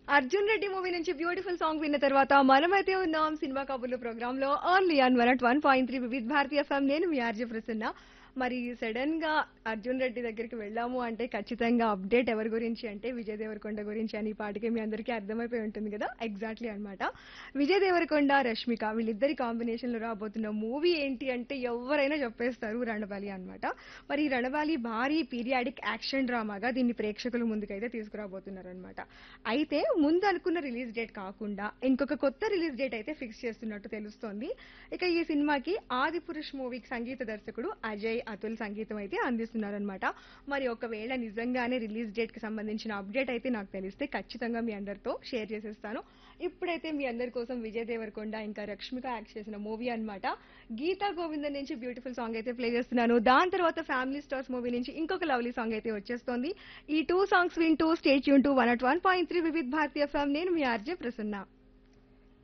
Arjun Reddy movie నుంచి beautiful song విన్న తర్వాత మనమైతే ఉన్నాం సినిమా కబుర్లు ప్రోగ్రామ్ లో only on one at one point three Vividh Bharatiya FM నేను మీ ఆర్జే ప్రసన్న మరి సడన్ గా అర్జున్ రెడ్డి దగ్గరికి వెళ్ళాము అంటే ఖచ్చితంగా అప్డేట్ ఎవరి గురించి అంటే విజయ్ దేవరకొండ గురించి అని ఈ పాటికి మీ అందరికీ అర్థమైపోయి ఉంటుంది కదా ఎగ్జాక్ట్లీ అన్నమాట విజయ్ దేవరకొండ రష్మిక వీళ్ళిద్దరి కాంబినేషన్ లో రాబోతున్న మూవీ ఏంటి అంటే ఎవరైనా చెప్పేస్తారు రణబాలి అన్నమాట మరి ఈ రణబాలి భారీ పీరియాడిక్ యాక్షన్ డ్రామాగా దీన్ని ప్రేక్షకుల ముందుకైతే తీసుకురాబోతున్నారు అనమాట అయితే ముందు అనుకున్న రిలీజ్ డేట్ కాకుండా ఇంకొక కొత్త రిలీజ్ డేట్ అయితే ఫిక్స్ చేస్తున్నట్టు తెలుస్తోంది ఇక ఈ సినిమాకి ఆది పురుష్ మూవీకి సంగీత దర్శకుడు అజయ్ అతుల్ సంగీతం అయితే అందిస్తున్నారనమాట మరి ఒకవేళ నిజంగానే రిలీజ్ డేట్ కి సంబంధించిన అప్డేట్ అయితే నాకు తెలిస్తే ఖచ్చితంగా మీ అందరితో షేర్ చేసేస్తాను ఇప్పుడైతే మీ అందరి కోసం విజయ్ దేవరకొండ ఇంకా రష్మిక యాక్ట్ చేసిన మూవీ అన్నమాట గీతా గోవిందన్ నుంచి బ్యూటిఫుల్ సాంగ్ అయితే ప్లే చేస్తున్నాను దాని తర్వాత ఫ్యామిలీ స్టార్స్ మూవీ నుంచి ఇంకొక లవ్లీ సాంగ్ అయితే వచ్చేస్తోంది ఈ టూ సాంగ్స్ వింటూ స్టేట్ యూన్ to one at one point three Vividh Bharatiya FM నేను మీ ఆర్జే ప్రసన్న